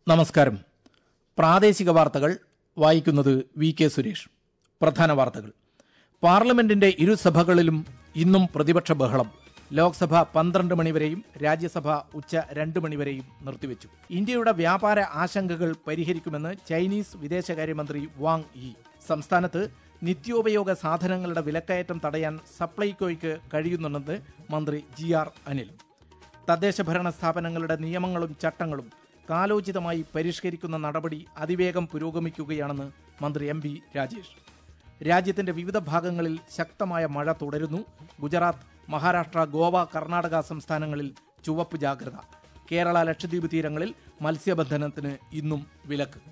നമസ്കാരം പ്രാദേശിക വാർത്തകൾ വായിക്കുന്നത് വി കെ സുരേഷ് പ്രധാന വാർത്തകൾ പാർലമെന്റിന്റെ ഇരുസഭകളിലും ഇന്നും പ്രതിപക്ഷ ബഹളം ലോക്സഭ പന്ത്രണ്ട് മണിവരെയും രാജ്യസഭ ഉച്ച രണ്ട് മണിവരെയും നിർത്തിവെച്ചു ഇന്ത്യയുടെ വ്യാപാര ആശങ്കകൾ പരിഹരിക്കുമെന്ന് ചൈനീസ് വിദേശകാര്യമന്ത്രി വാങ് യി സംസ്ഥാനത്ത് നിത്യോപയോഗ സാധനങ്ങളുടെ വിലക്കയറ്റം തടയാൻ സപ്ലൈകോയ്ക്ക് കഴിയുന്നുണ്ടെന്ന് മന്ത്രി ജി ആർ അനിൽ തദ്ദേശ ഭരണ സ്ഥാപനങ്ങളുടെ നിയമങ്ങളും ചട്ടങ്ങളും കാലോചിതമായി പരിഷ്കരിക്കുന്ന നടപടി അതിവേഗം പുരോഗമിക്കുകയാണെന്ന് മന്ത്രി എം ബി രാജേഷ് രാജ്യത്തിന്റെ വിവിധ ഭാഗങ്ങളിൽ ശക്തമായ മഴ തുടരുന്നു ഗുജറാത്ത് മഹാരാഷ്ട്ര ഗോവ കർണാടക സംസ്ഥാനങ്ങളിൽ ചുവപ്പ് ജാഗ്രത കേരള ലക്ഷദ്വീപ് തീരങ്ങളിൽ മത്സ്യബന്ധനത്തിന് ഇന്നും വിലക്ക്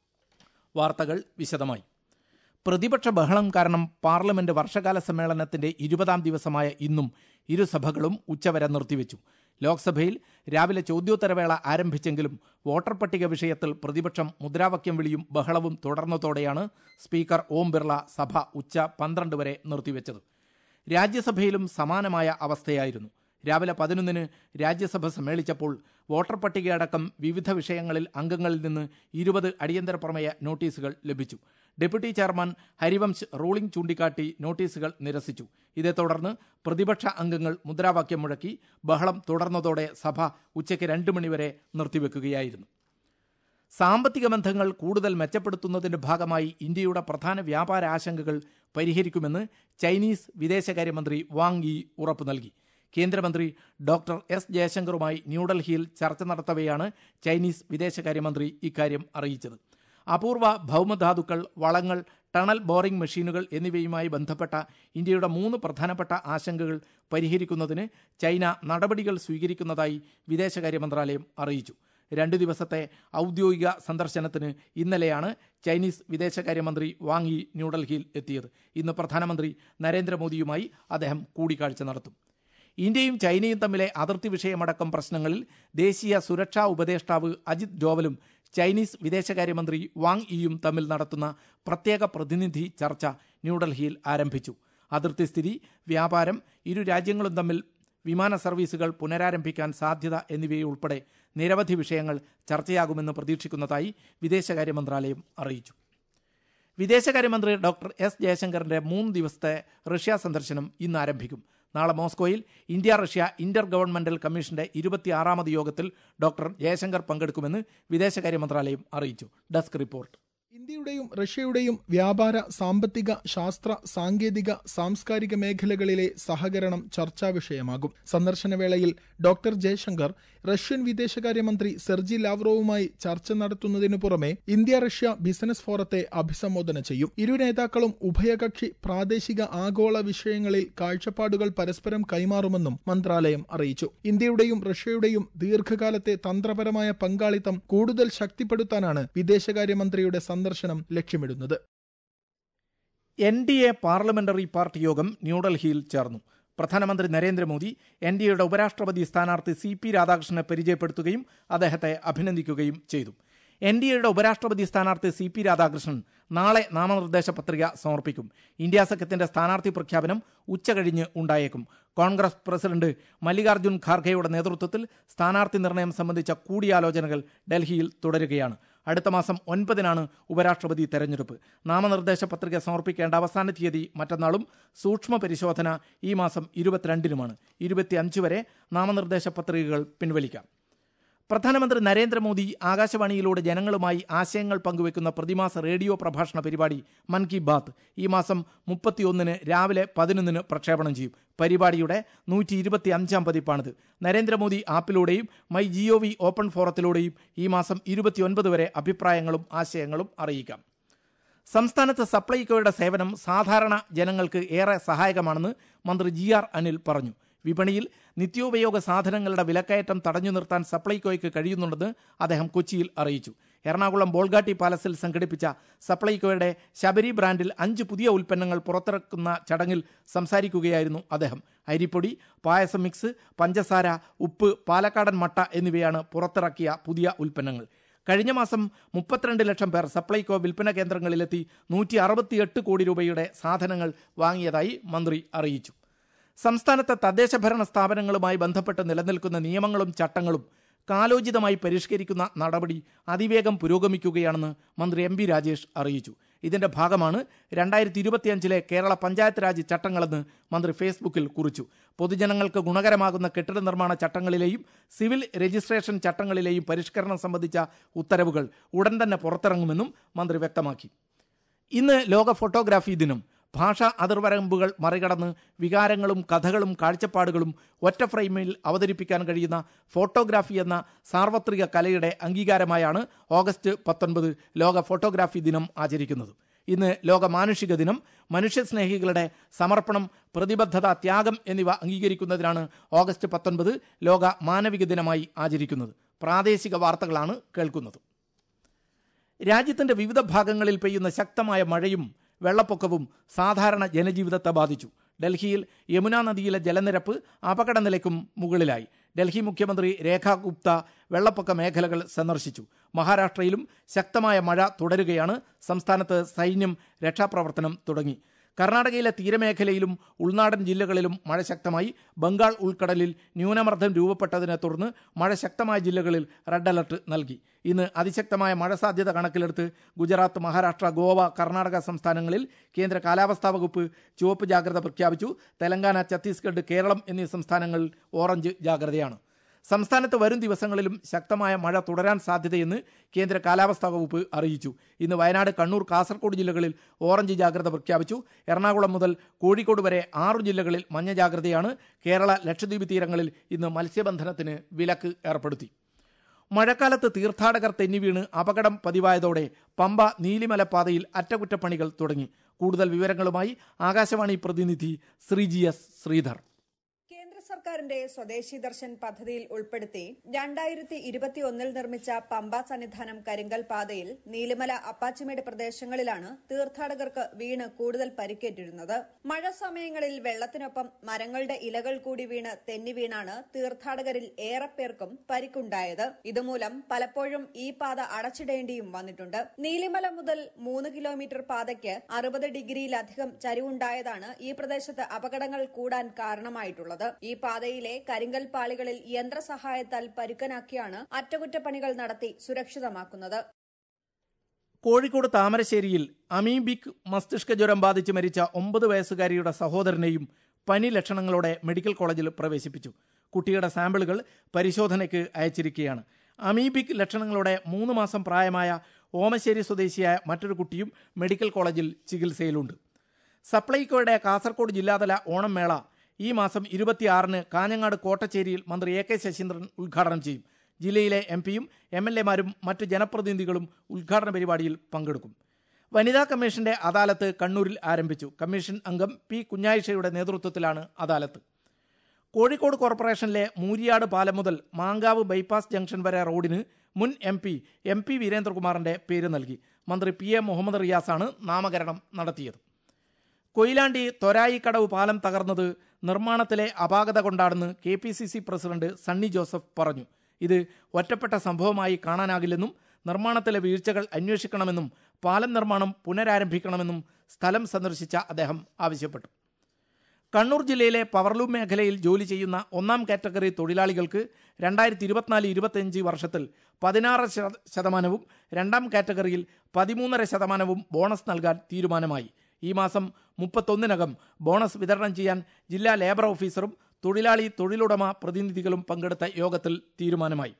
വാർത്തകൾ വിശദമായി പ്രതിപക്ഷ ബഹളം കാരണം പാർലമെന്റ് വർഷകാല സമ്മേളനത്തിന്റെ ഇരുപതാം ദിവസമായ ഇന്നും ഇരുസഭകളും ഉച്ചവരെ നിർത്തിവെച്ചു ലോക്സഭയിൽ രാവിലെ ചോദ്യോത്തരവേള ആരംഭിച്ചെങ്കിലും വോട്ടർ പട്ടിക വിഷയത്തിൽ പ്രതിപക്ഷം മുദ്രാവാക്യം വിളിയും ബഹളവും തുടർന്നതോടെയാണ് സ്പീക്കർ ഓം ബിർള സഭ ഉച്ച പന്ത്രണ്ട് വരെ നിർത്തിവെച്ചത് രാജ്യസഭയിലും സമാനമായ അവസ്ഥയായിരുന്നു രാവിലെ പതിനൊന്നിന് രാജ്യസഭ സമ്മേളിച്ചപ്പോൾ വോട്ടർ പട്ടികയടക്കം വിവിധ വിഷയങ്ങളിൽ അംഗങ്ങളിൽ നിന്ന് ഇരുപത് അടിയന്തര പ്രമേയ നോട്ടീസുകൾ ലഭിച്ചു ഡെപ്യൂട്ടി ചെയർമാൻ ഹരിവംശ് റൂളിംഗ് ചൂണ്ടിക്കാട്ടി നോട്ടീസുകൾ നിരസിച്ചു ഇതേ തുടർന്ന് പ്രതിപക്ഷ അംഗങ്ങൾ മുദ്രാവാക്യം മുഴക്കി ബഹളം തുടർന്നതോടെ സഭ ഉച്ചയ്ക്ക് രണ്ട് മണിവരെ നിർത്തിവെക്കുകയായിരുന്നു സാമ്പത്തിക ബന്ധങ്ങൾ കൂടുതൽ മെച്ചപ്പെടുത്തുന്നതിന്റെ ഭാഗമായി ഇന്ത്യയുടെ പ്രധാന വ്യാപാര ആശങ്കകൾ പരിഹരിക്കുമെന്ന് ചൈനീസ് വിദേശകാര്യമന്ത്രി വാങ് യി ഉറപ്പു നൽകി കേന്ദ്രമന്ത്രി ഡോക്ടർ എസ് ജയശങ്കറുമായി ന്യൂഡൽഹിയിൽ ചർച്ച നടത്തവെയാണ് ചൈനീസ് വിദേശകാര്യമന്ത്രി ഇക്കാര്യം അറിയിച്ചത് അപൂർവ ഭൗമധാതുക്കൾ വളങ്ങൾ ടണൽ ബോറിംഗ് മെഷീനുകൾ എന്നിവയുമായി ബന്ധപ്പെട്ട ഇന്ത്യയുടെ മൂന്ന് പ്രധാനപ്പെട്ട ആശങ്കകൾ പരിഹരിക്കുന്നതിന് ചൈന നടപടികൾ സ്വീകരിക്കുന്നതായി വിദേശകാര്യ മന്ത്രാലയം അറിയിച്ചു രണ്ടു ദിവസത്തെ ഔദ്യോഗിക സന്ദർശനത്തിന് ഇന്നലെയാണ് ചൈനീസ് വിദേശകാര്യമന്ത്രി വാങ് യി ന്യൂഡൽഹിയിൽ എത്തിയത് ഇന്ന് പ്രധാനമന്ത്രി നരേന്ദ്രമോദിയുമായി അദ്ദേഹം കൂടിക്കാഴ്ച നടത്തും ഇന്ത്യയും ചൈനയും തമ്മിലെ അതിർത്തി വിഷയമടക്കം പ്രശ്നങ്ങളിൽ ദേശീയ സുരക്ഷാ ഉപദേഷ്ടാവ് അജിത് ഡോവലും ചൈനീസ് വിദേശകാര്യമന്ത്രി വാങ് ഇയും തമ്മിൽ നടത്തുന്ന പ്രത്യേക പ്രതിനിധി ചർച്ച ന്യൂഡൽഹിയിൽ ആരംഭിച്ചു അതിർത്തി സ്ഥിതി വ്യാപാരം ഇരു രാജ്യങ്ങളും തമ്മിൽ വിമാന സർവീസുകൾ പുനരാരംഭിക്കാൻ സാധ്യത എന്നിവയുൾപ്പെടെ നിരവധി വിഷയങ്ങൾ ചർച്ചയാകുമെന്ന് പ്രതീക്ഷിക്കുന്നതായി വിദേശകാര്യ മന്ത്രാലയം അറിയിച്ചു വിദേശകാര്യമന്ത്രി ഡോക്ടർ എസ് ജയശങ്കറിന്റെ മൂന്ന് ദിവസത്തെ റഷ്യ സന്ദർശനം ഇന്ന് ആരംഭിക്കും നാളെ മോസ്കോയിൽ ഇന്ത്യ റഷ്യ ഇന്റർ ഗവൺമെന്റൽ കമ്മീഷന്റെ ഇരുപത്തിയാറാമത് യോഗത്തിൽ ഡോക്ടർ ജയശങ്കർ പങ്കെടുക്കുമെന്ന് വിദേശകാര്യ മന്ത്രാലയം അറിയിച്ചു ഡെസ്ക് റിപ്പോർട്ട് ഇന്ത്യയുടെയും റഷ്യയുടെയും വ്യാപാര സാമ്പത്തിക ശാസ്ത്ര സാങ്കേതിക സാംസ്കാരിക മേഖലകളിലെ സഹകരണം ചർച്ചാ വിഷയമാകും സന്ദർശനവേളയിൽ ഡോക്ടർ ജയശങ്കർ റഷ്യൻ വിദേശകാര്യമന്ത്രി സെർജി ലാവ്റോവുമായി ചർച്ച നടത്തുന്നതിനു പുറമെ ഇന്ത്യ റഷ്യ ബിസിനസ് ഫോറത്തെ അഭിസംബോധന ചെയ്യും ഇരു നേതാക്കളും ഉഭയകക്ഷി പ്രാദേശിക ആഗോള വിഷയങ്ങളിൽ കാഴ്ചപ്പാടുകൾ പരസ്പരം കൈമാറുമെന്നും മന്ത്രാലയം അറിയിച്ചു ഇന്ത്യയുടെയും റഷ്യയുടെയും ദീർഘകാലത്തെ തന്ത്രപരമായ പങ്കാളിത്തം കൂടുതൽ ശക്തിപ്പെടുത്താനാണ് വിദേശകാര്യമന്ത്രിയുടെ സന്ദർശനം ലക്ഷ്യമിടുന്നത് N D A parliamentary party യോഗം ന്യൂഡൽഹിയിൽ ചേർന്നു പ്രധാനമന്ത്രി നരേന്ദ്രമോദി എൻ ഡി എയുടെ ഉപരാഷ്ട്രപതി സ്ഥാനാർത്ഥി സി പി രാധാകൃഷ്ണനെ പരിചയപ്പെടുത്തുകയും അദ്ദേഹത്തെ അഭിനന്ദിക്കുകയും ചെയ്തു എൻ ഡി എയുടെ ഉപരാഷ്ട്രപതി സ്ഥാനാർത്ഥി സി പി രാധാകൃഷ്ണൻ നാളെ നാമനിർദ്ദേശ പത്രിക സമർപ്പിക്കും ഇന്ത്യ സഖ്യത്തിന്റെ സ്ഥാനാർത്ഥി പ്രഖ്യാപനം ഉച്ചകഴിഞ്ഞ് ഉണ്ടായേക്കും കോൺഗ്രസ് പ്രസിഡന്റ് മല്ലികാർജ്ജുൻ ഖാർഗെയുടെ നേതൃത്വത്തിൽ സ്ഥാനാർത്ഥി നിർണയം സംബന്ധിച്ച കൂടിയാലോചനകൾ ഡൽഹിയിൽ തുടരുകയാണ് അടുത്ത മാസം ഒൻപതിനാണ് ഉപരാഷ്ട്രപതി തെരഞ്ഞെടുപ്പ് നാമനിർദ്ദേശ പത്രിക സമർപ്പിക്കേണ്ട അവസാന തീയതി മറ്റന്നാളും സൂക്ഷ്മ പരിശോധന ഈ മാസം ഇരുപത്തിരണ്ടിനുമാണ് ഇരുപത്തിയഞ്ച് വരെ നാമനിർദ്ദേശ പത്രികകൾ പിൻവലിക്കാം പ്രധാനമന്ത്രി നരേന്ദ്രമോദി ആകാശവാണിയിലൂടെ ജനങ്ങളുമായി ആശയങ്ങൾ പങ്കുവെക്കുന്ന പ്രതിമാസ റേഡിയോ പ്രഭാഷണ പരിപാടി മൻ കി ബാത്ത് ഈ മാസം മുപ്പത്തിയൊന്നിന് രാവിലെ പതിനൊന്നിന് പ്രക്ഷേപണം ചെയ്യും പരിപാടിയുടെ നൂറ്റി ഇരുപത്തി അഞ്ചാം പതിപ്പാണിത് നരേന്ദ്രമോദി ആപ്പിലൂടെയും മൈ ജിഒ വി ഓപ്പൺ ഫോറത്തിലൂടെയും ഈ മാസം ഇരുപത്തിയൊൻപത് വരെ അഭിപ്രായങ്ങളും ആശയങ്ങളും അറിയിക്കാം സംസ്ഥാനത്ത് സപ്ലൈകോയുടെ സേവനം സാധാരണ ജനങ്ങൾക്ക് ഏറെ സഹായകമാണെന്ന് മന്ത്രി ജി ആർ അനിൽ പറഞ്ഞു വിപണിയിൽ നിത്യോപയോഗ സാധനങ്ങളുടെ വിലക്കയറ്റം തടഞ്ഞു നിർത്താൻ സപ്ലൈകോയ്ക്ക് കഴിയുന്നുണ്ടെന്ന് അദ്ദേഹം കൊച്ചിയിൽ അറിയിച്ചു എറണാകുളം ബോൾഗാട്ടി പാലസിൽ സംഘടിപ്പിച്ച സപ്ലൈകോയുടെ ശബരി ബ്രാൻഡിൽ അഞ്ച് പുതിയ ഉൽപ്പന്നങ്ങൾ പുറത്തിറക്കുന്ന ചടങ്ങിൽ സംസാരിക്കുകയായിരുന്നു അദ്ദേഹം അരിപ്പൊടി പായസം മിക്സ് പഞ്ചസാര ഉപ്പ് പാലക്കാടൻ മട്ട എന്നിവയാണ് പുറത്തിറക്കിയ പുതിയ ഉൽപ്പന്നങ്ങൾ കഴിഞ്ഞ മാസം മുപ്പത്തിരണ്ട് ലക്ഷം പേർ സപ്ലൈകോ വിൽപ്പന കേന്ദ്രങ്ങളിലെത്തി നൂറ്റി അറുപത്തിയെട്ട് കോടി രൂപയുടെ സാധനങ്ങൾ വാങ്ങിയതായി മന്ത്രി അറിയിച്ചു സംസ്ഥാനത്തെ തദ്ദേശ ഭരണ സ്ഥാപനങ്ങളുമായി ബന്ധപ്പെട്ട് നിലനിൽക്കുന്ന നിയമങ്ങളും ചട്ടങ്ങളും കാലോചിതമായി പരിഷ്കരിക്കുന്ന നടപടി അതിവേഗം പുരോഗമിക്കുകയാണെന്ന് മന്ത്രി എം ബി രാജേഷ് അറിയിച്ചു ഇതിന്റെ ഭാഗമാണ് രണ്ടായിരത്തി ഇരുപത്തിയഞ്ചിലെ കേരള പഞ്ചായത്ത് രാജ് ചട്ടങ്ങളെന്ന് മന്ത്രി ഫേസ്ബുക്കിൽ കുറിച്ചു പൊതുജനങ്ങൾക്ക് ഗുണകരമാകുന്ന കെട്ടിട നിർമ്മാണ ചട്ടങ്ങളിലെയും സിവിൽ രജിസ്ട്രേഷൻ ചട്ടങ്ങളിലെയും പരിഷ്കരണം സംബന്ധിച്ച ഉത്തരവുകൾ ഉടൻ തന്നെ പുറത്തിറങ്ങുമെന്നും മന്ത്രി വ്യക്തമാക്കി ഇന്ന് ലോക ഫോട്ടോഗ്രാഫി ദിനം ഭാഷാ അതിർവരമ്പുകൾ മറികടന്ന് വികാരങ്ങളും കഥകളും കാഴ്ചപ്പാടുകളും ഒറ്റ ഫ്രെയിമിൽ അവതരിപ്പിക്കാൻ കഴിയുന്ന ഫോട്ടോഗ്രാഫി എന്ന സാർവത്രിക കലയുടെ അംഗീകാരമായാണ് ഓഗസ്റ്റ് പത്തൊൻപത് ലോക ഫോട്ടോഗ്രാഫി ദിനം ആചരിക്കുന്നത് ഇന്ന് ലോക മാനുഷിക ദിനം മനുഷ്യസ്നേഹികളുടെ സമർപ്പണം പ്രതിബദ്ധത ത്യാഗം എന്നിവ അംഗീകരിക്കുന്നതിനാണ് ഓഗസ്റ്റ് പത്തൊൻപത് ലോക മാനവിക ദിനമായി ആചരിക്കുന്നത് പ്രാദേശിക വാർത്തകളാണ് കേൾക്കുന്നത് രാജ്യത്തിന്റെ വിവിധ ഭാഗങ്ങളിൽ പെയ്യുന്ന ശക്തമായ മഴയും വെള്ളപ്പൊക്കവും സാധാരണ ജനജീവിതത്തെ ബാധിച്ചു ഡൽഹിയിൽ യമുന നദിയിലെ ജലനിരപ്പ് അപകട നിലയ്ക്കും മുകളിലായി ഡൽഹി മുഖ്യമന്ത്രി രേഖ ഗുപ്ത വെള്ളപ്പൊക്ക മേഖലകൾ സന്ദർശിച്ചു മഹാരാഷ്ട്രയിലും ശക്തമായ മഴ തുടരുകയാണ് സംസ്ഥാനത്ത് സൈന്യം രക്ഷാപ്രവർത്തനം തുടങ്ങി കർണാടകയിലെ തീരമേഖലയിലും ഉൾനാടൻ ജില്ലകളിലും മഴ ശക്തമായി ബംഗാൾ ഉൾക്കടലിൽ ന്യൂനമർദ്ദം രൂപപ്പെട്ടതിനെ തുടർന്ന് മഴ ശക്തമായ ജില്ലകളിൽ റെഡ് അലർട്ട് നൽകി ഇന്ന് അതിശക്തമായ മഴ സാധ്യത കണക്കിലെടുത്ത് ഗുജറാത്ത് മഹാരാഷ്ട്ര ഗോവ കർണാടക സംസ്ഥാനങ്ങളിൽ കേന്ദ്ര കാലാവസ്ഥാ വകുപ്പ് ചുവപ്പ് ജാഗ്രത പ്രഖ്യാപിച്ചു തെലങ്കാന ഛത്തീസ്ഗഡ് കേരളം എന്നീ സംസ്ഥാനങ്ങളിൽ ഓറഞ്ച് ജാഗ്രതയാണ് സംസ്ഥാനത്ത് വരും ദിവസങ്ങളിലും ശക്തമായ മഴ തുടരാൻ സാധ്യതയെന്ന് കേന്ദ്ര കാലാവസ്ഥാ വകുപ്പ് അറിയിച്ചു ഇന്ന് വയനാട് കണ്ണൂർ കാസർഗോഡ് ജില്ലകളിൽ ഓറഞ്ച് ജാഗ്രത പ്രഖ്യാപിച്ചു എറണാകുളം മുതൽ കോഴിക്കോട് വരെ ആറു ജില്ലകളിൽ മഞ്ഞ ജാഗ്രതയാണ് കേരള ലക്ഷദ്വീപ് തീരങ്ങളിൽ ഇന്ന് മത്സ്യബന്ധനത്തിന് വിലക്ക് ഏർപ്പെടുത്തി മഴക്കാലത്ത് തീർത്ഥാടകർ തെന്നിവീണ് അപകടം പതിവായതോടെ പമ്പ നീലിമല പാതയിൽ അറ്റകുറ്റപ്പണികൾ തുടങ്ങി കൂടുതൽ വിവരങ്ങളുമായി ആകാശവാണി പ്രതിനിധി ശ്രീജി എസ് ശ്രീധർ കേന്ദ്ര സർക്കാരിന്റെ സ്വദേശി ദർശൻ പദ്ധതിയിൽ ഉൾപ്പെടുത്തി രണ്ടായിരത്തി ഇരുപത്തിയൊന്നിൽ നിർമ്മിച്ച പമ്പ സന്നിധാനം കരിങ്കൽ പാതയിൽ നീലിമല അപ്പാച്ചിമേട് പ്രദേശങ്ങളിലാണ് തീർത്ഥാടകർക്ക് വീണ് കൂടുതൽ പരിക്കേറ്റിരുന്നത് മഴ സമയങ്ങളിൽ വെള്ളത്തിനൊപ്പം മരങ്ങളുടെ ഇലകൾ കൂടി വീണ് തെന്നി വീണാണ് തീർത്ഥാടകരിൽ ഏറെ പേർക്കും പരിക്കുണ്ടായത് ഇതുമൂലം പലപ്പോഴും ഈ പാത അടച്ചിടേണ്ടിയും വന്നിട്ടുണ്ട് നീലിമല മുതൽ മൂന്ന് കിലോമീറ്റർ പാതയ്ക്ക് അറുപത് ഡിഗ്രിയിലധികം ചരിവുണ്ടായതാണ് ഈ പ്രദേശത്ത് അപകടങ്ങൾ കൂടാൻ കാരണമായിട്ടുള്ളത് ഈ പാതയിലെ കരിങ്കൽ പാളികളിൽ യന്ത്രസഹായത്താൽ പരുക്കനാക്കിയാണ് അറ്റകുറ്റപ്പണികൾ നടത്തി സുരക്ഷിതമാക്കുന്നത് കോഴിക്കോട് താമരശ്ശേരിയിൽ അമീബിക് മസ്തിഷ്ക ജ്വരം ബാധിച്ച് മരിച്ച ഒമ്പത് വയസ്സുകാരിയുടെ സഹോദരനെയും പനി ലക്ഷണങ്ങളോടെ മെഡിക്കൽ കോളേജിൽ പ്രവേശിപ്പിച്ചു കുട്ടിയുടെ സാമ്പിളുകൾ പരിശോധനയ്ക്ക് അയച്ചിരിക്കുകയാണ് അമീബിക് ലക്ഷണങ്ങളോടെ മൂന്ന് മാസം പ്രായമായ ഓമശ്ശേരി സ്വദേശിയായ മറ്റൊരു കുട്ടിയും മെഡിക്കൽ കോളേജിൽ ചികിത്സയിലുണ്ട് സപ്ലൈകോയുടെ കാസർഗോഡ് ജില്ലാതല ഓണം മേള ഈ മാസം ഇരുപത്തിയാറിന് കാഞ്ഞങ്ങാട് കോട്ടച്ചേരിയിൽ മന്ത്രി എ കെ ശശീന്ദ്രൻ ഉദ്ഘാടനം ചെയ്യും ജില്ലയിലെ എം പിയും എം എൽ എമാരും മറ്റ് ജനപ്രതിനിധികളും ഉദ്ഘാടന പരിപാടിയിൽ പങ്കെടുക്കും വനിതാ കമ്മീഷന്റെ അദാലത്ത് കണ്ണൂരിൽ ആരംഭിച്ചു കമ്മീഷൻ അംഗം പി കുഞ്ഞായിഷയുടെ നേതൃത്വത്തിലാണ് അദാലത്ത് കോഴിക്കോട് കോർപ്പറേഷനിലെ മൂരിയാട് പാലം മുതൽ മാങ്കാവ് ബൈപ്പാസ് ജംഗ്ഷൻ വരെ റോഡിന് മുൻ എം പി എം പി വീരേന്ദ്രകുമാറിന്റെ പേര് നൽകി മന്ത്രി പി എ മുഹമ്മദ് റിയാസാണ് നാമകരണം നടത്തിയത് കൊയിലാണ്ടി തൊരായിക്കടവ് പാലം തകർന്നത് നിർമ്മാണത്തിലെ അപാകത കൊണ്ടാണെന്ന് K P C C president Sunny Joseph പറഞ്ഞു ഇത് ഒറ്റപ്പെട്ട സംഭവമായി കാണാനാകില്ലെന്നും നിർമ്മാണത്തിലെ വീഴ്ചകൾ അന്വേഷിക്കണമെന്നും പാലം നിർമ്മാണം പുനരാരംഭിക്കണമെന്നും സ്ഥലം സന്ദർശിച്ച അദ്ദേഹം ആവശ്യപ്പെട്ടു കണ്ണൂർ ജില്ലയിലെ പവർലൂം മേഖലയിൽ ജോലി ചെയ്യുന്ന ഒന്നാം കാറ്റഗറി തൊഴിലാളികൾക്ക് രണ്ടായിരത്തി ഇരുപത്തിനാല് ഇരുപത്തിയഞ്ച് വർഷത്തിൽ പതിനാറ് ശത- ശതമാനവും രണ്ടാം കാറ്റഗറിയിൽ പതിമൂന്നര ശതമാനവും ബോണസ് നൽകാൻ തീരുമാനമായി ഈ മാസം മുപ്പത്തൊന്നിനകം ബോണസ് വിതരണം ചെയ്യാൻ ജില്ലാ ലേബർ ഓഫീസറും തൊഴിലാളി തൊഴിലുടമ പ്രതിനിധികളും പങ്കെടുത്ത യോഗത്തിൽ തീരുമാനമായി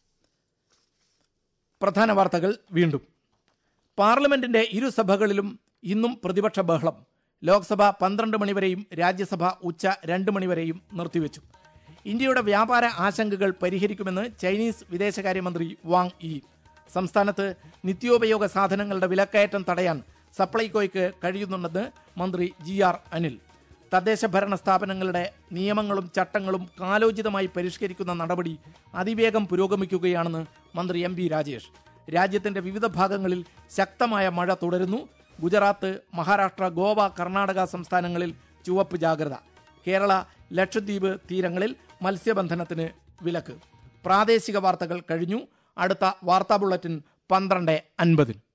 പ്രധാന വാർത്തകൾ വീണ്ടും പാർലമെന്റിന്റെ ഇരുസഭകളിലും ഇന്നും പ്രതിപക്ഷ ബഹളം ലോക്സഭ പന്ത്രണ്ട് മണിവരെയും രാജ്യസഭ ഉച്ച രണ്ട് മണിവരെയും നിർത്തിവെച്ചു ഇന്ത്യയുടെ വ്യാപാര ആശങ്കകൾ പരിഹരിക്കുമെന്ന് ചൈനീസ് വിദേശകാര്യമന്ത്രി വാങ് യി സംസ്ഥാനത്ത് നിത്യോപയോഗ സാധനങ്ങളുടെ വിലക്കയറ്റം തടയാൻ സപ്ലൈകോയ്ക്ക് കഴിയുന്നുണ്ടെന്ന് മന്ത്രി ജി ആർ അനിൽ തദ്ദേശ ഭരണ സ്ഥാപനങ്ങളുടെ നിയമങ്ങളും ചട്ടങ്ങളും കാലോചിതമായി പരിഷ്കരിക്കുന്ന നടപടി അതിവേഗം പുരോഗമിക്കുകയാണെന്ന് മന്ത്രി എം പി രാജേഷ് രാജ്യത്തിന്റെ വിവിധ ഭാഗങ്ങളിൽ ശക്തമായ മഴ തുടരുന്നു ഗുജറാത്ത് മഹാരാഷ്ട്ര ഗോവ കർണാടക സംസ്ഥാനങ്ങളിൽ ചുവപ്പ് ജാഗ്രത കേരള ലക്ഷദ്വീപ് തീരങ്ങളിൽ മത്സ്യബന്ധനത്തിന് വിലക്ക് പ്രാദേശിക വാർത്തകൾ കഴിഞ്ഞു അടുത്ത വാർത്താ ബുള്ളറ്റിൻ പന്ത്രണ്ട് അൻപതിന്